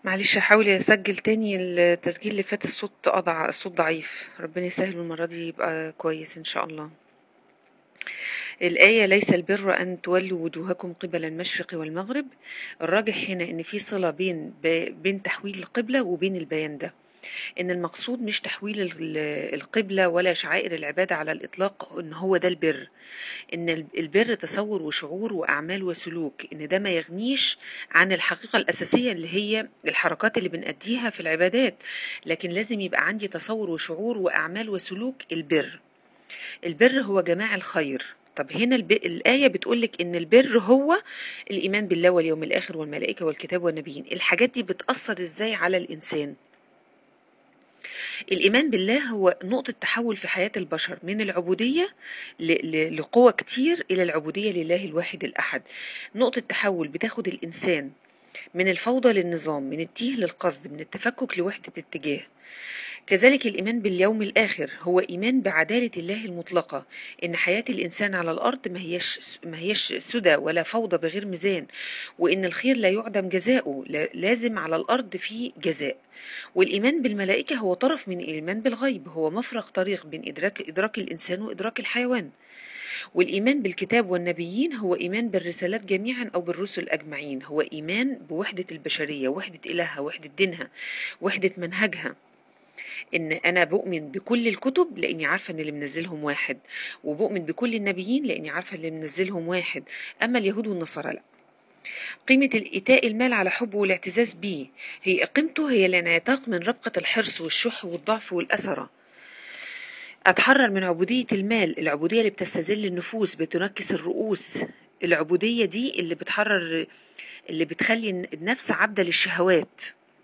معلش هحاول اسجل تاني التسجيل اللي فات الصوت قطع الصوت ضعيف ربنا يسهل المرة دي يبقى كويس ان شاء الله الآية ليس البر أن تولوا وجوهكم قبل المشرق والمغرب الراجح هنا إن في صلة بين بين تحويل القبلة وبين البيان ده إن المقصود مش تحويل ال- القبلة ولا شعائر العبادة على الإطلاق إن هو ده البر إن البر تصور وشعور وأعمال وسلوك إن ده ما يغنيش عن الحقيقة الأساسية اللي هي الحركات اللي بنأديها في العبادات لكن لازم يبقى عندي تصور وشعور وأعمال وسلوك البر البر هو جماع الخير طب هنا الب... الآية بتقولك إن البر هو الإيمان بالله واليوم الآخر والملائكة والكتاب والنبيين الحاجات دي بتأثر إزاي على الإنسان الإيمان بالله هو نقطة تحول في حياة البشر من العبودية ل... ل... لقوة كتير إلى العبودية لله الواحد الأحد نقطة تحول بتاخد الإنسان من الفوضى للنظام من التيه للقصد من التفكك لوحدة اتجاه كذلك الإيمان باليوم الآخر هو إيمان بعدالة الله المطلقة إن حياة الإنسان على الأرض ما هيش ما هيش سدى ولا فوضى بغير ميزان وإن الخير لا يعدم جزاؤه لا- لازم على الأرض في جزاء والإيمان بالملائكة هو طرف من الإيمان بالغيب هو مفرق طريق بين إدراك إدراك الإنسان وإدراك الحيوان والإيمان بالكتاب والنبيين هو إيمان بالرسالات جميعا أو بالرسل أجمعين هو إيمان بوحدة البشرية وحدة إلهها وحدة دينها وحدة منهجها ان انا بؤمن بكل الكتب لاني عارفه ان اللي منزلهم واحد وبؤمن بكل النبيين لاني عارفه اللي منزلهم واحد اما اليهود والنصارى لا قيمة الإيتاء المال على حبه والاعتزاز به هي قيمته هي الانعتاق من ربقة الحرص والشح والضعف والأسرة أتحرر من عبودية المال العبودية اللي بتستذل النفوس بتنكس الرؤوس العبودية دي اللي بتحرر اللي بتخلي النفس عبدة للشهوات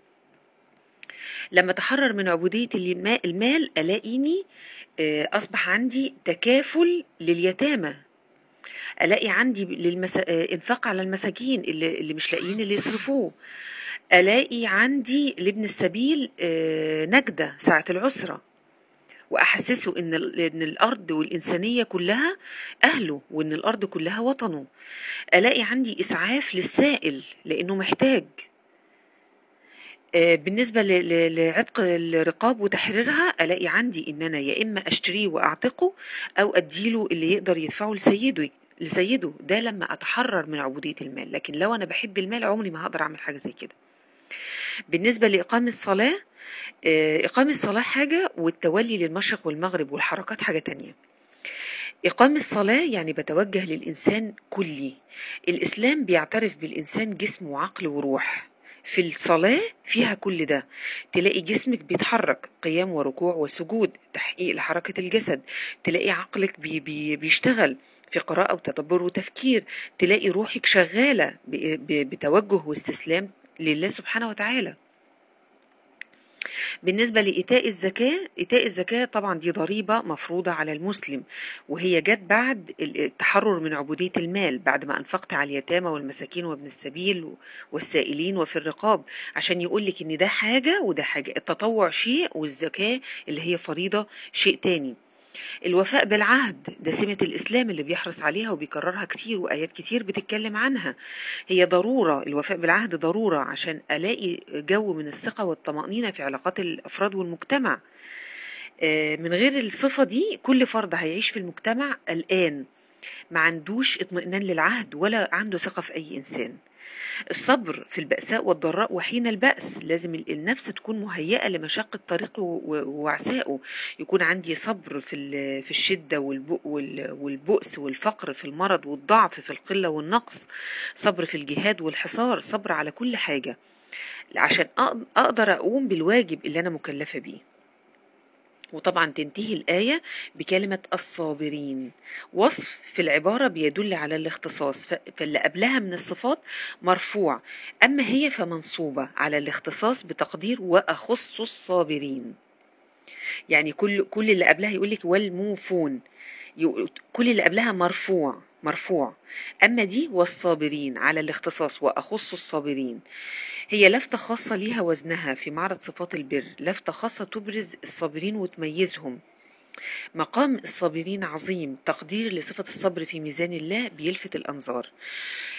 لما تحرر من عبودية الما- المال ألاقيني آه، أصبح عندي تكافل لليتامى ألاقي عندي للمس... آه، إنفاق على المساكين اللي, اللي مش لاقيين اللي يصرفوه ألاقي عندي لابن السبيل آه، نجدة ساعة العسرة وأحسسه إن, ال- إن الأرض والإنسانية كلها أهله وإن الأرض كلها وطنه ألاقي عندي إسعاف للسائل لأنه محتاج آه، بالنسبة ل- ل- لعتق الرقاب وتحريرها ألاقي عندي إن أنا يا إما أشتريه وأعتقه أو أديله اللي يقدر يدفعه لسيده لسيده ده لما أتحرر من عبودية المال لكن لو أنا بحب المال عمري ما هقدر أعمل حاجة زي كده بالنسبة لإقامة الصلاة آه، إقامة الصلاة حاجة والتولي للمشرق والمغرب والحركات حاجة تانية إقامة الصلاة يعني بتوجه للإنسان كلي الإسلام بيعترف بالإنسان جسم وعقل وروح في الصلاة فيها كل ده تلاقي جسمك بيتحرك قيام وركوع وسجود تحقيق لحركة الجسد تلاقي عقلك بي بي بيشتغل في قراءة وتدبر وتفكير تلاقي روحك شغالة ب- ب- بتوجه واستسلام لله سبحانه وتعالى بالنسبة لإيتاء الزكاة إيتاء الزكاة طبعا دي ضريبة مفروضة على المسلم وهي جت بعد التحرر من عبودية المال بعد ما أنفقت على اليتامى والمساكين وابن السبيل والسائلين وفي الرقاب عشان يقولك إن ده حاجة وده حاجة التطوع شيء والزكاة اللي هي فريضة شيء تاني الوفاء بالعهد ده سمة الإسلام اللي بيحرص عليها وبيكررها كتير وآيات كتير بتتكلم عنها هي ضرورة الوفاء بالعهد ضرورة عشان ألاقي جو من الثقة والطمأنينة في علاقات الأفراد والمجتمع آه، من غير الصفة دي كل فرد هيعيش في المجتمع قلقان ما عندوش اطمئنان للعهد ولا عنده ثقة في أي إنسان الصبر في البأساء والضراء وحين البأس لازم ال- النفس تكون مهيئة لمشقة طريقه و- ووعثائه يكون عندي صبر في ال- في الشدة والب- وال- والبؤس والفقر في المرض والضعف في القلة والنقص صبر في الجهاد والحصار صبر على كل حاجة عشان أق- أقدر أقوم بالواجب اللي أنا مكلفة بيه وطبعا تنتهي الآية بكلمة الصابرين وصف في العبارة بيدل على الاختصاص ف- فاللي قبلها من الصفات مرفوع أما هي فمنصوبة على الاختصاص بتقدير وأخص الصابرين يعني كل كل اللي قبلها يقول لك والموفون يقول- كل اللي قبلها مرفوع مرفوع أما دي والصابرين على الاختصاص وأخص الصابرين هي لفتة خاصة ليها وزنها في معرض صفات البر لفتة خاصة تبرز الصابرين وتميزهم مقام الصابرين عظيم تقدير لصفة الصبر في ميزان الله بيلفت الأنظار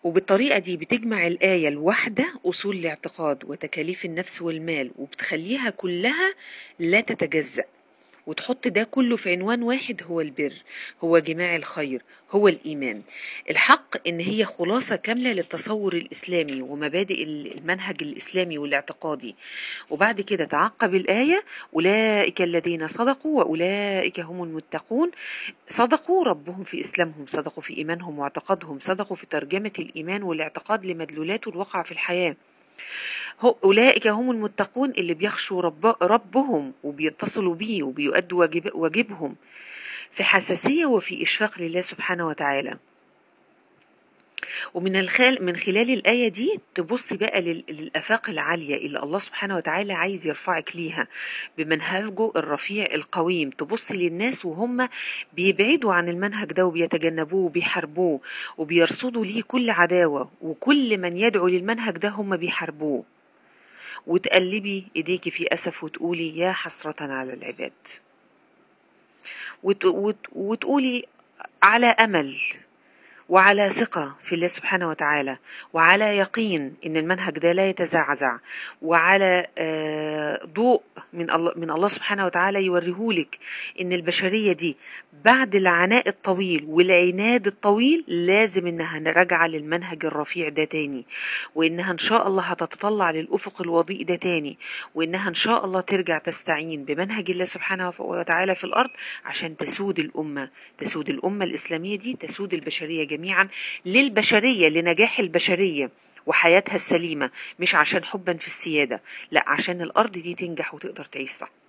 وبالطريقة دي بتجمع الآية الواحدة أصول الاعتقاد وتكاليف النفس والمال وبتخليها كلها لا تتجزأ وتحط ده كله في عنوان واحد هو البر هو جماع الخير هو الإيمان الحق إن هي خلاصة كاملة للتصور الإسلامي ومبادئ المنهج الإسلامي والاعتقادي وبعد كده تعقب الآية أولئك الذين صدقوا وأولئك هم المتقون صدقوا ربهم في إسلامهم صدقوا في إيمانهم واعتقادهم صدقوا في ترجمة الإيمان والاعتقاد لمدلولاته الواقعة في الحياة أولئك هم المتقون اللي بيخشوا رب ربهم وبيتصلوا بيه وبيؤدوا واجب واجبهم في حساسية وفي إشفاق لله سبحانه وتعالى ومن الخال من خلال الآية دي تبص بقى للآفاق العالية اللي الله سبحانه وتعالى عايز يرفعك ليها بمنهجه الرفيع القويم تبص للناس وهم بيبعدوا عن المنهج ده وبيتجنبوه وبيحاربوه وبيرصدوا ليه كل عداوة وكل من يدعو للمنهج ده هم بيحاربوه وتقلبي ايديكي في أسف وتقولي يا حسرة على العباد وت... وت... وتقولي على أمل وعلى ثقة في الله سبحانه وتعالى وعلى يقين ان المنهج ده لا يتزعزع وعلى ضوء من الله من الله سبحانه وتعالى يوريهولك ان البشرية دي بعد العناء الطويل والعناد الطويل لازم انها راجعة للمنهج الرفيع ده تاني وانها ان شاء الله هتتطلع للافق الوضيء ده تاني وانها ان شاء الله ترجع تستعين بمنهج الله سبحانه وتعالى في الارض عشان تسود الامة تسود الامة الاسلامية دي تسود البشرية جميعا للبشرية لنجاح البشرية وحياتها السليمة مش عشان حبا في السيادة لا عشان الأرض دي تنجح وتقدر تعيش صح